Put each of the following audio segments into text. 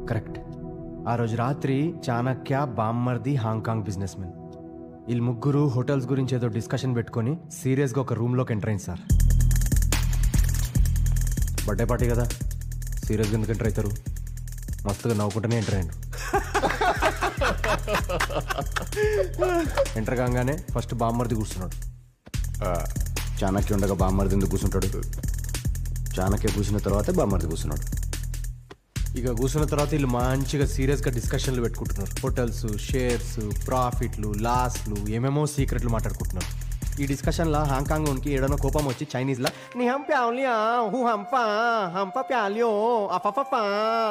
Correct ఆ రోజు రాత్రి చాణక్య బామ్మర్ది హాంకాంగ్ బిజినెస్ మెన్ వీళ్ళు ముగ్గురు హోటల్స్ గురించి ఏదో డిస్కషన్ పెట్టుకొని సీరియస్గా ఒక రూమ్లోకి ఎంటర్ అయింది సార్ బర్త్డే పార్టీ కదా సీరియస్గా ఎందుకు ఎంటర్ అవుతారు మస్తుగా నవ్వుకుంటూనే ఎంటర్ అయ్యాడు ఎంటర్ కాగానే ఫస్ట్ బామ్మర్ది కూర్చున్నాడు చాణక్య ఉండగా బామ్మర్ది ఎందుకు కూర్చుంటాడు చాణక్య కూర్చున్న తర్వాత బామ్మర్ది కూర్చున్నాడు ఇక కూర్చున్న తర్వాత వీళ్ళు మంచిగా సీరియస్గా డిస్కషన్లు పెట్టుకుంటున్నారు హోటల్స్ షేర్స్ ప్రాఫిట్లు లాస్లు ఏమేమో సీక్రెట్లు మాట్లాడుకుంటున్నారు ఈ డిస్కషన్లో హాంకాంగ్ ఉనికి ఏడనో కోపం వచ్చి చైనీస్లా నీ హం ప్యాలియా హూ హంఫా హంఫ ప్యాలియో అఫఫఫా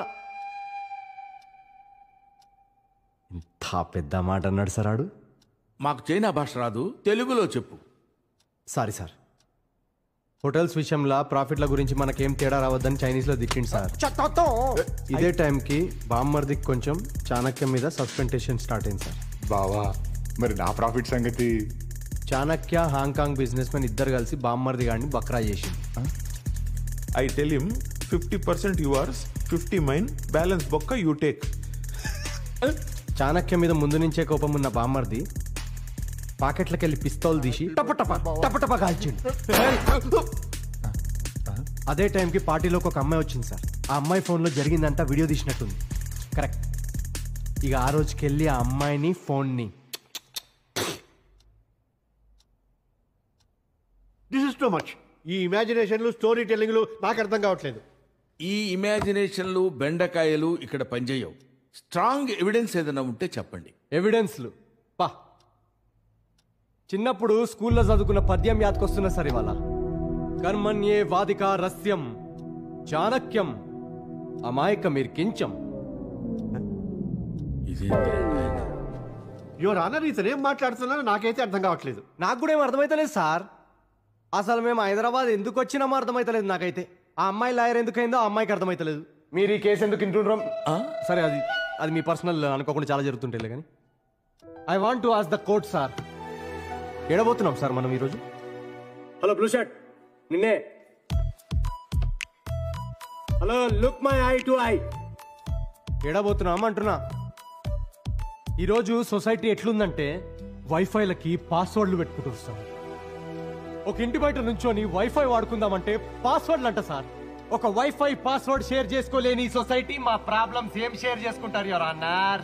ఇంత పెద్ద మాట అన్నాడు సార్ ఆడు మాకు చైనా భాష రాదు తెలుగులో చెప్పు సారీ సార్ హోటల్స్ విషయంలో ప్రాఫిట్ల గురించి మనకేం తేడా రావద్దని చైనీస్లో దిక్కింది సార్ ఇదే టైంకి బామ్మర్దికి కొంచెం చాణక్యం మీద సస్పెంటేషన్ స్టార్ట్ అయింది సార్ బావా మరి నా ప్రాఫిట్ సంగతి చాణక్య హాంకాంగ్ బిజినెస్ మెన్ ఇద్దరు కలిసి బామ్మర్ది గాడిని బక్రా చేసింది I tell him fifty percent yours fifty mine balance బొక్క యూ టేక్ చాణక్య మీద ముందు నుంచే కోపం ఉన్న బామ్మర్ది పాకెట్లకి వెళ్ళి పిస్తోల్ తీసి టపటప టపటప కాల్చిండు అదే టైంకి పార్టీలోకి ఒక అమ్మాయి వచ్చింది సార్ ఆ అమ్మాయి ఫోన్లో జరిగిందంతా వీడియో తీసినట్టుంది కరెక్ట్ ఇక ఆ రోజుకి వెళ్ళి ఆ అమ్మాయిని ఫోన్ని దిస్ ఇస్ టూ మచ్ ఈ ఇమాజినేషన్లు స్టోరీ టెల్లింగ్లు నాకు అర్థం కావట్లేదు ఈ ఇమాజినేషన్లు బెండకాయలు ఇక్కడ పనిచేయవు స్ట్రాంగ్ ఎవిడెన్స్ ఏదైనా ఉంటే చెప్పండి ఎవిడెన్స్లు పా చిన్నప్పుడు స్కూల్లో చదువుకున్న పద్యం యాదకొస్తున్నా సార్ ఇవాళ కర్మణ్యే వాదిక రస్యం చాణక్యం అమాయక మీరు కించం ఇదేంటి నాయనా? యువర్ ఆనర్ ఇతను ఏం మాట్లాడుతున్నారో నాకైతే అర్థం కావట్లేదు నాకు కూడా ఏం అర్థమైతలేదు సార్ అసలు మేము హైదరాబాద్ ఎందుకు వచ్చినామో అర్థమైతలేదు నాకైతే ఆ అమ్మాయి లాయర్ ఎందుకైందో ఆ అమ్మాయికి అర్థమైతలేదు మీరు ఈ కేసు ఎందుకు ఇంటుండ్రం సరే అది అది మీ పర్సనల్ అనుకోకుండా చాలా జరుగుతుంటే కానీ I want to ask the court sir ఎడబోతున్నాం సార్ మనం ఈరోజు హలో బ్లూ షర్ట్ నిన్నే hello look my eye to eye ఎడబోతున్నాం అంటున్నా ఈరోజు సొసైటీ ఎట్లుందంటే వైఫైలకి పాస్వర్డ్లు పెట్టుకుంటారు సార్ ఒక ఇంటి బయట నుంచొని వైఫై వాడుకుందామంటే పాస్వర్డ్లు అంట సార్ ఒక వైఫై పాస్వర్డ్ షేర్ చేసుకోలేని ఈ సొసైటీ మా ప్రాబ్లమ్స్ ఏం షేర్ చేసుకుంటారు ఎవరు అన్నారు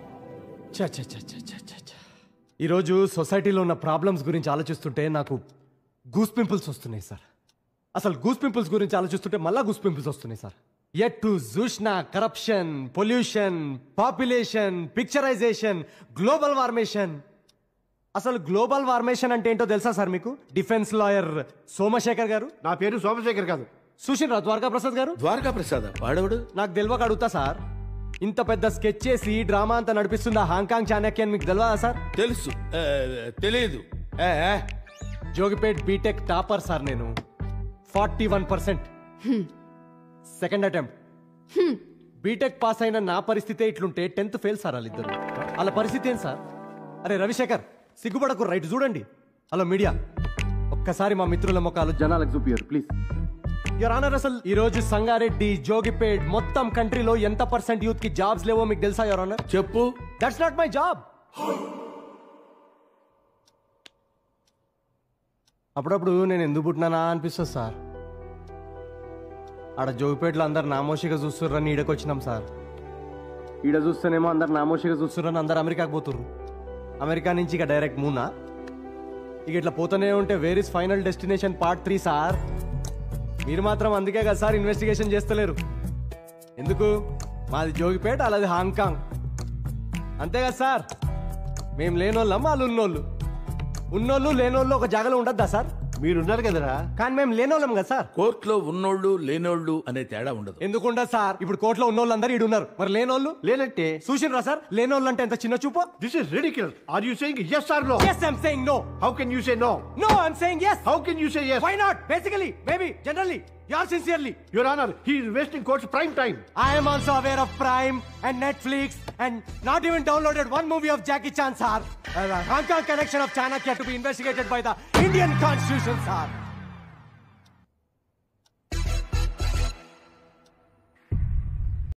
ఈరోజు సొసైటీలో ఉన్న ప్రాబ్లమ్స్ గురించి ఆలోచిస్తుంటే నాకు గూస్ పింపుల్స్ వస్తున్నాయి సార్ అసలు గూస్ పింపుల్స్ గురించి ఆలోచిస్తుంటే మళ్ళా గూస్ పింపుల్స్ వస్తున్నాయి సార్ ఎట్ టు జూష్నా corruption pollution population picturization global warmation అసలు గ్లోబల్ వార్మేషన్ అంటే ఏంటో తెలుసా సార్ మీకు డిఫెన్స్ లాయర్ సోమశేఖర్ గారు నా పేరు సోమశేఖర్ కాదు సుశీల్ రా ద్వారకా ప్రసాద్ గారు ద్వారకా ప్రసాద్ వాడవడు నాకు తెలియక అడుగుతా సార్ ఇంత పెద్ద స్కెచ్ చేసి డ్రామా అంతా నడిపిస్తున్న హాంకాంగ్ చాణక్య అని మీకు తెలియదా సార్ తెలుసు ఆ, తెలియదు ఏ, ఏ, జోగిపేట్ బీటెక్ టాపర్ సార్ నేను forty one percent second attempt B Tech pass అయిన నా పరిస్థితే ఇట్లుంటే టెన్త్ ఫెయిల్ సార్ వాళ్ళిద్దరు వాళ్ళ పరిస్థితి ఏం సార్ అరే రవిశేఖర్ సిగ్గుపడకు రైట్ చూడండి హలో మీడియా ఒక్కసారి మా మిత్రుల ముఖాలు జనాలకు చూపియరు ప్లీజ్ యువర్ ఆనర్ అసలు ఈ రోజు సంగారెడ్డి జోగిపేట్ మొత్తం కంట్రీలో ఎంత పర్సెంట్ యూత్ కి జాబ్స్ లేవో మీకు తెలుసా యువర్ ఆనర్ చెప్పు దట్స్ నాట్ మై జాబ్ అప్పుడప్పుడు నేను ఎందుకు పుట్టినానా అనిపిస్తుంది సార్ ఆడ జోగిపేటలో అందరు నామోషిగా చూస్తుర్రని ఈడకి వచ్చినాం సార్ ఈడ చూస్తేనేమో అందరు నామోషిగా చూస్తుర్రని అందరు అమెరికాకి పోతుర్రు అమెరికా నుంచి ఇక డైరెక్ట్ మూనా ఇక ఇట్లా పోతూనే ఉంటే where is final destination part three sir మీరు మాత్రం అందుకే కదా సార్ ఇన్వెస్టిగేషన్ చేస్తలేరు ఎందుకు మాది జోగిపేట అలాది హాంకాంగ్ అంతే కదా సార్ మేము లేనోళ్ళం వాళ్ళు ఉన్నోళ్ళు ఉన్నోళ్ళు లేనోళ్ళు ఒక జాగాలో ఉండద్దా సార్ మీరున్నారు కదరా కానీ మేము లేనోళ్ళం కదా సార్ కోర్టులో ఉన్నోళ్ళు లేనోళ్ళు అనే తేడా ఉండదు ఎందుకు ఉండదు సార్ ఇప్పుడు కోర్టులో ఉన్నోళ్ళు అందరు ఈడు ఉన్నారు మరి లేనోళ్ళు లేనంటే చూసినరా సార్ లేనోళ్ళు అంటే ఎంత చిన్న చూపు this is ridiculous are you saying yes or no yes I'm saying no how can you say no no I'm saying yes how can you say yes why not basically maybe generally యార్ sincerely your honor he is wasting court's prime time I am also aware of Prime and Netflix and not even downloaded one movie of Jackie Chan, sir. Uh, Hong Kong connection of Chanakya to be investigated by the Indian Constitution, sir.